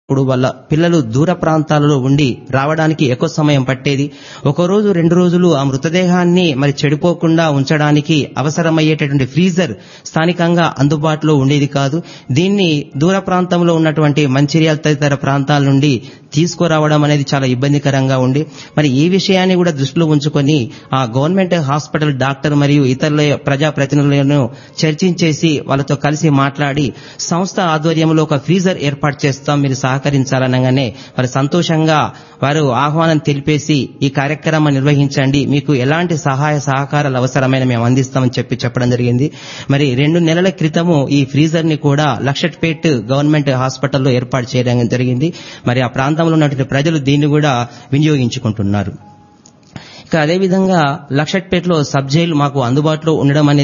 ఇప్పుడు వాళ్ళ పిల్లలు దూర ప్రాంతాలలో ఉండి రావడానికి ఎక్కువ సమయం పట్టేది ఒక రోజు రెండు రోజులు ఆ మృతదేహాన్ని మరి చెడిపోకుండా ఉంచడానికి అవసరమయ్యేటటువంటి ఫ్రీజర్ స్థానికంగా అందుబాటులో ఉండేది కాదు దీన్ని దూర ప్రాంతంలో ఉన్నటువంటి మంచిర్యాల తదితర ప్రాంతాల నుండి తీసుకురావడం అనేది చాలా ఇబ్బందికరంగా ఉండి మరి ఈ విషయాన్ని కూడా దృష్టిలో ఉంచుకొని ఆ గవర్నమెంట్ హాస్పిటల్ డాక్టర్ మరియు ఇతరుల ప్రజాప్రతినిధులను చర్చించేసి వాళ్ళతో కలిసి మాట్లాడి సంస్థ ఆధ్వర్యంలో ఒక ఫ్రీజర్ ఏర్పాటు చేస్తాం మీరు సహకరించాలనగానే వారు సంతోషంగా వారు ఆహ్వానం తెలిపేసి ఈ కార్యక్రమం నిర్వహించండి మీకు ఎలాంటి సహాయ సహకారాలు అవసరమైన మేము అందిస్తామని చెప్పి చెప్పడం జరిగింది మరి రెండు నెలల క్రితము ఈ ఫ్రీజర్ ని కూడా లక్షట్పేట్ గవర్నమెంట్ హాస్పిటల్లో ఏర్పాటు చేయడం జరిగింది మరి ఆ ప్రాంతంలో ఉన్నటువంటి ప్రజలు దీన్ని కూడా వినియోగించుకుంటున్నారు ఇక అదేవిధంగా లక్షట్పేటలో సబ్ జైలు మాకు అందుబాటులో ఉండడం అనేది